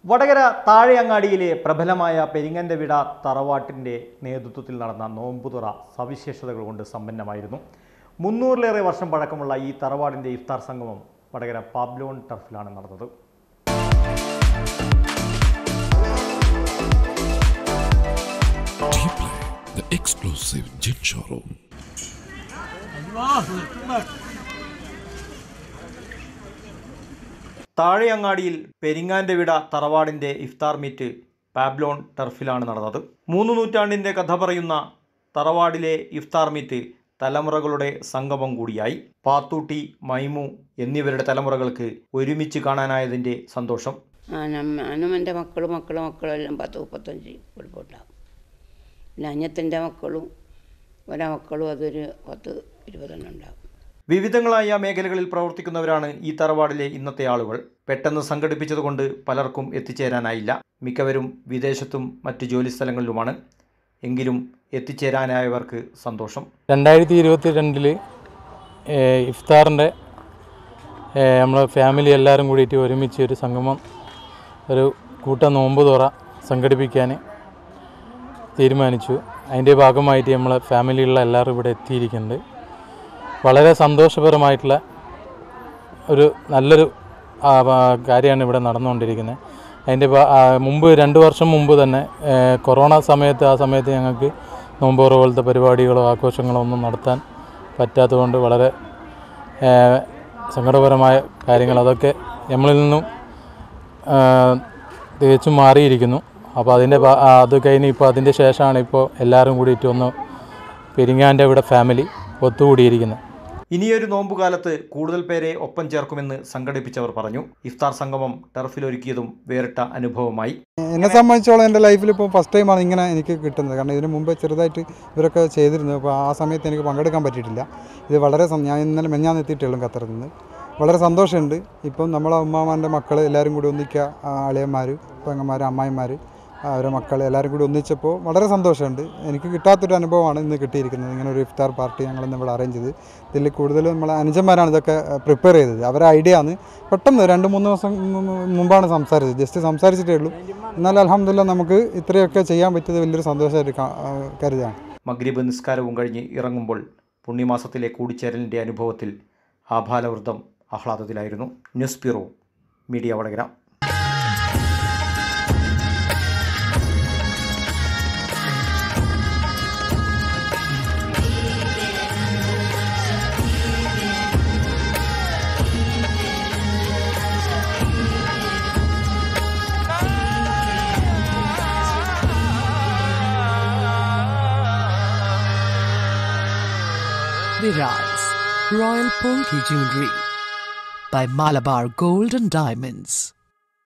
വടകര താഴെയങ്ങാടിയിലെ പ്രബലമായ പെരിങ്ങന്റെ വിട തറവാട്ടിന്റെ നേതൃത്വത്തിൽ നടന്ന നോമ്പുതുറ സവിശേഷതകൾ കൊണ്ട് സമ്പന്നമായിരുന്നു മുന്നൂറിലേറെ വർഷം പഴക്കമുള്ള ഈ തറവാടിന്റെ ഇഫ്താർ സംഗമം വടകര പാബ്ലോൺ ടർഫിലാണ് നടന്നത് Deeply, the exclusive gin showroom. താഴെയങ്ങാടിയിൽ പെരിങ്ങാന്റെ വിട തറവാടിന്റെ ഇഫ്താർ മീറ്റ് പാബ്ലോൺ ടർഫിലാണ് നടന്നത് മൂന്ന് നൂറ്റാണ്ടിന്റെ കഥ പറയുന്ന തറവാടിലെ ഇഫ്താർ മീറ്റ് തലമുറകളുടെ സംഗമം കൂടിയായി പാത്തൂട്ടി മൈമു എന്നിവരുടെ തലമുറകൾക്ക് ഒരുമിച്ച് കാണാനായതിന്റെ സന്തോഷം ആ ഞാനും എൻ്റെ മക്കളും മക്കളും മക്കളും എല്ലാം പത്ത് മുപ്പത്തഞ്ച് കുടുംബമുണ്ടാകും പിന്നെ അഞ്ഞത്തിൻ്റെ മക്കളും ഒരാ മക്കളും അതൊരു പത്ത് ഇരുപതെണ്ണം ഉണ്ടാകും വിവിധങ്ങളായ മേഖലകളിൽ പ്രവർത്തിക്കുന്നവരാണ് ഈ തറവാടിലെ ഇന്നത്തെ ആളുകൾ പെട്ടെന്ന് സംഘടിപ്പിച്ചതുകൊണ്ട് പലർക്കും എത്തിച്ചേരാനായില്ല മിക്കവരും വിദേശത്തും മറ്റ് ജോലിസ്ഥലങ്ങളിലുമാണ് എങ്കിലും എത്തിച്ചേരാനായവർക്ക് സന്തോഷം രണ്ടായിരത്തി ഇരുപത്തി രണ്ടില് ഇഫ്താറിൻ്റെ നമ്മൾ ഫാമിലി എല്ലാവരും കൂടിയിട്ട് ഒരുമിച്ച് ഒരു സംഗമം ഒരു കൂട്ട നോമ്പ് തുറ സംഘടിപ്പിക്കാൻ തീരുമാനിച്ചു അതിൻ്റെ ഭാഗമായിട്ട് നമ്മളെ ഫാമിലിയുള്ള എല്ലാവരും ഇവിടെ എത്തിയിരിക്കുന്നുണ്ട് വളരെ സന്തോഷപരമായിട്ടുള്ള ഒരു നല്ലൊരു ആ, ആ, കാര്യമാണ് ഇവിടെ നടന്നുകൊണ്ടിരിക്കുന്നത് അതിൻ്റെ ഭാ- ആ, മുമ്പ് രണ്ട് വർഷം മുമ്പ് തന്നെ ഏ, കൊറോണ സമയത്ത് ആ സമയത്ത് ഞങ്ങൾക്ക് നോമ്പോറ പോലത്തെ പരിപാടികളോ ആഘോഷങ്ങളോ ഒന്നും നടത്താൻ പറ്റാത്തതുകൊണ്ട് വളരെ ഏ, സങ്കടപരമായ കാര്യങ്ങൾ അതൊക്കെ നമ്മളിൽ നിന്നും ആ, തികച്ചും മാറിയിരിക്കുന്നു അപ്പോൾ അതിൻ്റെ ഭാ- ആ, അത് കഴിഞ്ഞ് ഇപ്പോൾ അതിൻ്റെ ശേഷമാണ് ഇപ്പോൾ എല്ലാവരും കൂടിയിട്ട് ഒന്ന് പെരിങ്ങാൻ്റെ ഇവിടെ ഫാമിലി ഒത്തുകൂടിയിരിക്കുന്നത് ഇനിയൊരു നോമ്പുകാലത്ത് കൂടുതൽ പേരെ ഒപ്പം ചേർക്കുമെന്ന് സംഘടിപ്പിച്ചവർ പറഞ്ഞു ഇഫ്താർ സംഗമം ടർഫിലൊരുക്കിയതും വേറിട്ട അനുഭവമായി എന്നെ സംബന്ധിച്ചോളം എൻ്റെ ലൈഫിൽ ഇപ്പോൾ ഫസ്റ്റ് ടൈമാണ് ഇങ്ങനെ എനിക്ക് കിട്ടുന്നത് കാരണം ഇതിന് മുമ്പ് ചെറുതായിട്ട് ഇവരൊക്കെ ചെയ്തിരുന്നു അപ്പോൾ ആ സമയത്ത് എനിക്ക് പങ്കെടുക്കാൻ പറ്റിയിട്ടില്ല ഇത് വളരെ സം- ഞാൻ ഇന്നലെ മെഞ്ഞാൻ എത്തിയിട്ടുള്ളൂ ഖത്തറിൽ നിന്ന് വളരെ സന്തോഷമുണ്ട് ഇപ്പം നമ്മളെ ഉമ്മാമാൻ്റെ മക്കൾ എല്ലാവരും കൂടി ഒന്നിക്കുക അളിയന്മാർ പെങ്ങന്മാർ അമ്മായിമാർ അവരെ മക്കൾ എല്ലാവരും കൂടി ഒന്നിച്ചപ്പോൾ വളരെ സന്തോഷമുണ്ട് എനിക്ക് കിട്ടാത്തൊരു അനുഭവമാണ് ഇന്ന് കിട്ടിയിരിക്കുന്നത് ഇങ്ങനെ ഒരു ഇഫ്താർ പാർട്ടി ഞങ്ങൾ ഇന്ന് ഇവിടെ അറേഞ്ച് ചെയ്ത് ഇതിൽ കൂടുതലും നമ്മളെ അനുജന്മാരാണ് ഇതൊക്കെ പ്രിപ്പയർ ചെയ്തത് അവരെ ഐഡിയ ആണ് പെട്ടെന്ന് രണ്ട് മൂന്ന് ദിവസം മു- മുമ്പാണ് സംസാരിച്ചത് ജസ്റ്റ് സംസാരിച്ചിട്ടേ ഉള്ളൂ എന്നാൽ അലഹമില്ല നമുക്ക് ഇത്രയൊക്കെ ചെയ്യാൻ പറ്റിയത് വലിയൊരു സന്തോഷമായിട്ട് കാ- ആ, കരുതാണ് മഗ്രിബ് നിസ്കാരവും കഴിഞ്ഞ് ഇറങ്ങുമ്പോൾ പുണ്യമാസത്തിലെ കൂടിച്ചേരലിൻ്റെ അനുഭവത്തിൽ ആഭാലവൃദ്ധം ആഹ്ലാദത്തിലായിരുന്നു news bureau media Vadakara Viraz Royal Polki Jewelry by Malabar Gold and Diamonds.